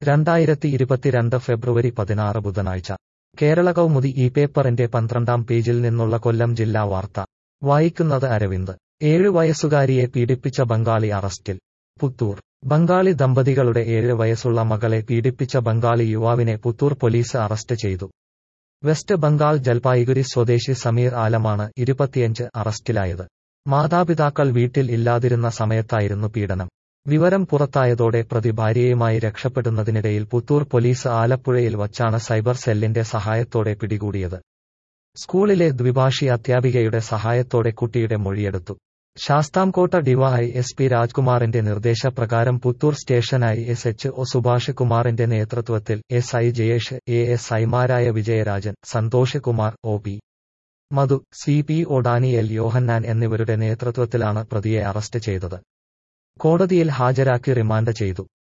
രണ്ടായിരത്തി ഇരുപത്തിരണ്ട് ഫെബ്രുവരി പതിനാറ് ബുധനാഴ്ച കേരള കൗമുദി ഈ പേപ്പറിന്റെ പന്ത്രണ്ടാം പേജിൽ നിന്നുള്ള കൊല്ലം ജില്ലാ വാർത്ത വായിക്കുന്നത് അരവിന്ദ് ഏഴു വയസ്സുകാരിയെ പീഡിപ്പിച്ച ബംഗാളി അറസ്റ്റിൽ പുത്തൂർ ബംഗാളി ദമ്പതികളുടെ ഏഴ് വയസ്സുള്ള മകളെ പീഡിപ്പിച്ച ബംഗാളി യുവാവിനെ പുത്തൂർ പോലീസ് അറസ്റ്റ് ചെയ്തു വെസ്റ്റ് ബംഗാൾ ജൽപായിഗുരി സ്വദേശി സമീർ ആലമാണ് ഇരുപത്തിയഞ്ച് അറസ്റ്റിലായത് മാതാപിതാക്കൾ വീട്ടിൽ ഇല്ലാതിരുന്ന സമയത്തായിരുന്നു പീഡനം വിവരം പുറത്തായതോടെ പ്രതി ഭാര്യയുമായി രക്ഷപ്പെടുന്നതിനിടയിൽ പുത്തൂർ പോലീസ് ആലപ്പുഴയിൽ വച്ചാണ് സൈബർ സെല്ലിന്റെ സഹായത്തോടെ പിടികൂടിയത് സ്കൂളിലെ ദ്വിഭാഷി അധ്യാപികയുടെ സഹായത്തോടെ കുട്ടിയുടെ മൊഴിയെടുത്തു ശാസ്താംകോട്ട ഡിവൈ എസ് പി രാജ്കുമാറിന്റെ നിർദ്ദേശപ്രകാരം പുത്തൂർ സ്റ്റേഷനായി എസ് എച്ച് ഒ സുഭാഷ് കുമാറിന്റെ നേതൃത്വത്തിൽ S I Jayesh A S ഐമാരായ Vijayarajan Santhosh Kumar O P Madhu C P O Daniel Yohannan എന്നിവരുടെ നേതൃത്വത്തിലാണ് പ്രതിയെ അറസ്റ്റ് ചെയ്തത് കോടതിയിൽ ഹാജരാക്കി റിമാൻഡ് ചെയ്തു